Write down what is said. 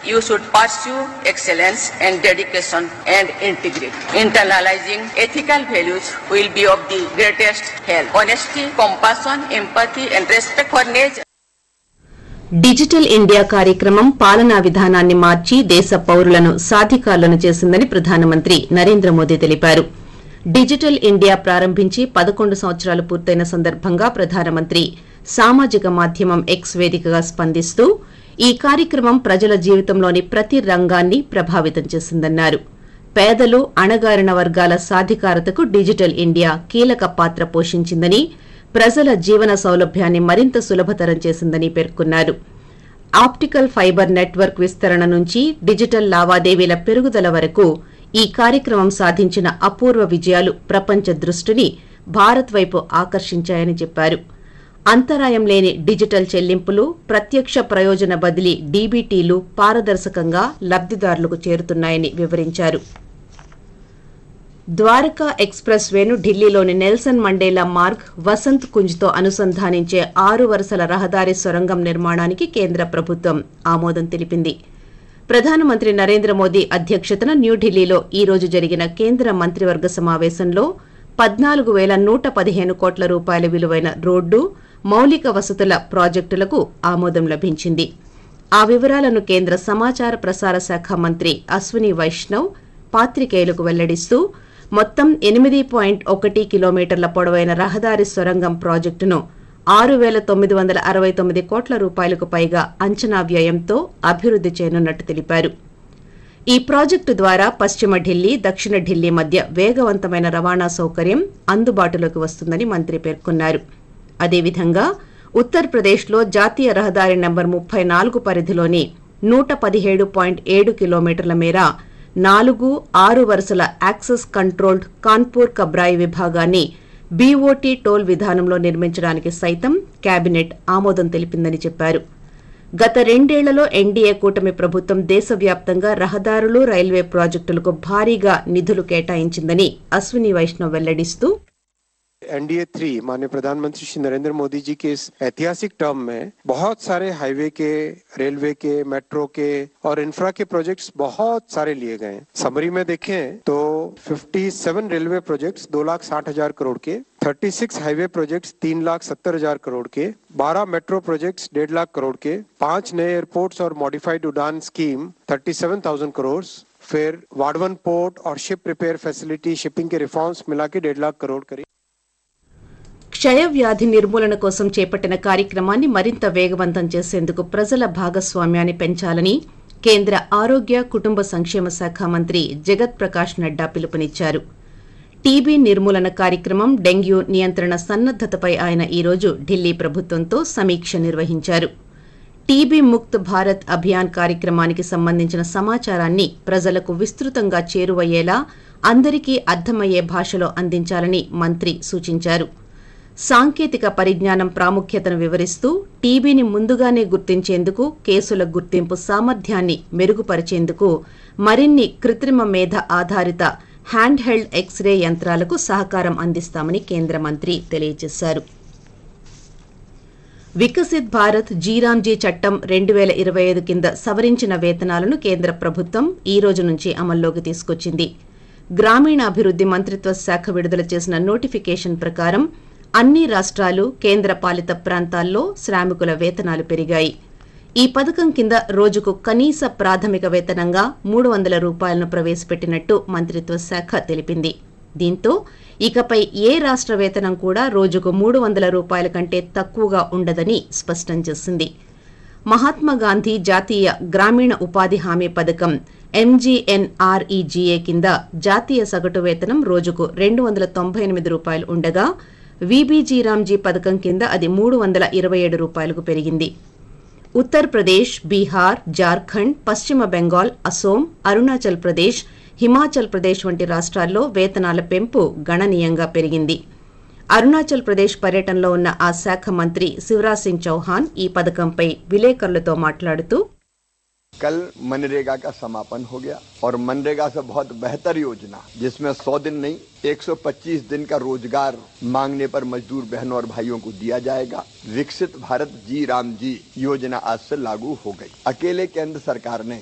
you should pursue excellence and dedication and integrity. Internalizing ethical values will be of the greatest help. Honesty, compassion, empathy, and respect for nature. Digital India కార్యక్రమం పాలనా విధానాన్ని మార్చి దేశ పౌరులను సాధికారులను చేసిందని ప్రధానమంత్రి నరేంద్ర మోదీ తెలిపారు digital India ప్రారంభించి పదకొండు సంవత్సరాలు పూర్తయిన సందర్భంగా ప్రధానమంత్రి సామాజిక మాధ్యమం ఎక్స్ వేదికగా స్పందిస్తూ ఈ కార్యక్రమం ప్రజల జీవితంలోని ప్రతి రంగాన్ని ప్రభావితం చేసిందన్నారు పేదలు అణగారిన వర్గాల సాధికారతకు డిజిటల్ ఇండియా కీలక పాత్ర పోషించిందని ప్రజల జీవన సౌలభ్యాన్ని మరింత సులభతరం చేసిందని పేర్కొన్నారు ఆప్టికల్ ఫైబర్ నెట్వర్క్ విస్తరణ నుంచి డిజిటల్ లావాదేవీల పెరుగుదల వరకు ఈ కార్యక్రమం సాధించిన అపూర్వ విజయాలు ప్రపంచ దృష్టిని భారత్ వైపు ఆకర్షించాయని చెప్పారు అంతరాయం లేని డిజిటల్ చెల్లింపులు ప్రత్యక్ష ప్రయోజన బదిలీ డీబీటీలు పారదర్శకంగా లబ్దిదారులకు చేరుతున్నాయని వివరించారు ద్వారకా ఎక్స్ప్రెస్ వేను ఢిల్లీలోని నెల్సన్ మండేలా మార్గ్ వసంత్ కుంజ్తో అనుసంధానించే ఆరు వరుసల రహదారి సొరంగం నిర్మాణానికి కేంద్ర ప్రభుత్వం ఆమోదం తెలిపింది ప్రధానమంత్రి నరేంద్ర మోదీ అధ్యక్షతన న్యూఢిల్లీలో ఈ రోజు జరిగిన కేంద్ర మంత్రివర్గ సమావేశంలో పద్నాలుగు వేల నూట పదిహేను కోట్ల రూపాయల విలువైన రోడ్డు మౌలిక వసతుల ప్రాజెక్టులకు ఆమోదం లభించింది ఆ వివరాలను కేంద్ర సమాచార ప్రసార శాఖ మంత్రి అశ్విని వైష్ణవ్ పాత్రికేయులకు వెల్లడిస్తూ మొత్తం ఎనిమిది పాయింట్ ఒకటి కిలోమీటర్ల పొడవైన రహదారి సొరంగం ప్రాజెక్టును ఆరు వేల తొమ్మిది వందల అరవై తొమ్మిది కోట్ల రూపాయలకు పైగా అంచనా వ్యయంతో అభివృద్ది చేయనున్నట్టు తెలిపారు ఈ ప్రాజెక్టు ద్వారా పశ్చిమ ఢిల్లీ దక్షిణ ఢిల్లీ మధ్య వేగవంతమైన రవాణా సౌకర్యం అందుబాటులోకి వస్తుందని మంత్రి పేర్కొన్నారు అదేవిధంగా ఉత్తరప్రదేశ్లో జాతీయ రహదారి నెంబర్ ముప్పై నాలుగు పరిధిలోని నూట పదిహేడు పాయింట్ ఏడు కిలోమీటర్ల మేర నాలుగు ఆరు వరుసల యాక్సెస్ కంట్రోల్డ్ కాన్పూర్ కబ్రాయి విభాగాన్ని బీఓటీ టోల్ విధానంలో నిర్మించడానికి సైతం కేబినెట్ ఆమోదం తెలిపిందని చెప్పారు గత రెండేళ్లలో ఎన్డీఏ కూటమి ప్రభుత్వం దేశవ్యాప్తంగా రహదారులు రైల్వే ప్రాజెక్టులకు భారీగా నిధులు కేటాయించిందని అశ్విని వైష్ణవ్ వెల్లడిస్తూ एनडीए थ्री माननीय प्रधानमंत्री श्री नरेंद्र मोदी जी के इस ऐतिहासिक टर्म में बहुत सारे हाईवे के रेलवे के मेट्रो के और इंफ्रा के प्रोजेक्ट्स बहुत सारे लिए गए हैं समरी में देखें तो 57 रेलवे प्रोजेक्ट्स दो लाख साठ हजार करोड़ के 36 हाईवे प्रोजेक्ट्स तीन लाख सत्तर हजार करोड़ के 12 मेट्रो प्रोजेक्ट्स डेढ़ लाख करोड़ के पांच नए एयरपोर्ट्स और मॉडिफाइड उड़ान स्कीम 37,000 करोड़ फिर वाडवन पोर्ट और शिप रिपेयर फैसिलिटी शिपिंग के रिफॉर्म्स मिला के डेढ़ लाख करोड़ करीब క్షయ వ్యాధి నిర్మూలన కోసం చేపట్టిన కార్యక్రమాన్ని మరింత వేగవంతం చేసేందుకు ప్రజల భాగస్వామ్యాన్ని పెంచాలని కేంద్ర ఆరోగ్య కుటుంబ సంక్షేమ శాఖ మంత్రి జగత్ ప్రకాష్ నడ్డా పిలుపునిచ్చారు టీబీ నిర్మూలన కార్యక్రమం డెంగ్యూ నియంత్రణ సన్నద్దతపై ఆయన ఈరోజు ఢిల్లీ ప్రభుత్వంతో సమీక్ష నిర్వహించారు టీబీ ముక్త్ భారత్ అభియాన్ కార్యక్రమానికి సంబంధించిన సమాచారాన్ని ప్రజలకు విస్తృతంగా చేరువయ్యేలా అందరికీ అర్థమయ్యే భాషలో అందించాలని మంత్రి సూచించారు సాంకేతిక పరిజ్ఞానం ప్రాముఖ్యతను వివరిస్తూ టీబీని ముందుగానే గుర్తించేందుకు కేసుల గుర్తింపు సామర్థ్యాన్ని మెరుగుపరిచేందుకు మరిన్ని కృత్రిమ మేధ ఆధారిత హ్యాండ్ హెల్డ్ ఎక్స్రే యంత్రాలకు సహకారం అందిస్తామని కేంద్ర మంత్రి తెలియజేశారు వికసిత్ భారత్ జీరాంజీ చట్టం రెండు వేల ఇరవై ఐదు కింద సవరించిన వేతనాలను కేంద్ర ప్రభుత్వం ఈ రోజు నుంచి అమల్లోకి తీసుకొచ్చింది గ్రామీణాభివృద్ది మంత్రిత్వ శాఖ విడుదల చేసిన నోటిఫికేషన్ ప్రకారం అన్ని రాష్ట్రాలు కేంద్ర పాలిత ప్రాంతాల్లో శ్రామికుల వేతనాలు పెరిగాయి ఈ పథకం కింద రోజుకు కనీస ప్రాథమిక వేతనంగా మూడు వందల రూపాయలను ప్రవేశపెట్టినట్టు మంత్రిత్వ శాఖ తెలిపింది దీంతో ఇకపై ఏ రాష్ట్ర వేతనం కూడా రోజుకు మూడు వందల రూపాయల కంటే తక్కువగా ఉండదని స్పష్టం చేసింది మహాత్మా గాంధీ జాతీయ గ్రామీణ ఉపాధి హామీ పథకం ఎంజీఎన్ఆర్ఈజీఏ కింద జాతీయ సగటు వేతనం రోజుకు రెండు వందల తొంభై ఎనిమిది రూపాయలు ఉండగా వీబీజీరామ్జీ పథకం కింద అది మూడు వందల ఇరవై ఏడు రూపాయలకు పెరిగింది ఉత్తరప్రదేశ్ బీహార్ జార్ఖండ్ పశ్చిమ బెంగాల్ అసోం అరుణాచల్ ప్రదేశ్ హిమాచల్ ప్రదేశ్ వంటి రాష్ట్రాల్లో వేతనాల పెంపు గణనీయంగా పెరిగింది అరుణాచల్ ప్రదేశ్ పర్యటనలో ఉన్న ఆ శాఖ మంత్రి శివరాజ్ సింగ్ చౌహాన్ ఈ పథకంపై విలేకరులతో మాట్లాడుతూ कल मनरेगा का समापन हो गया और मनरेगा से बहुत बेहतर योजना जिसमें 100 दिन नहीं 125 दिन का रोजगार मांगने पर मजदूर बहनों और भाइयों को दिया जाएगा विकसित भारत जी राम जी योजना आज से लागू हो गई अकेले केंद्र सरकार ने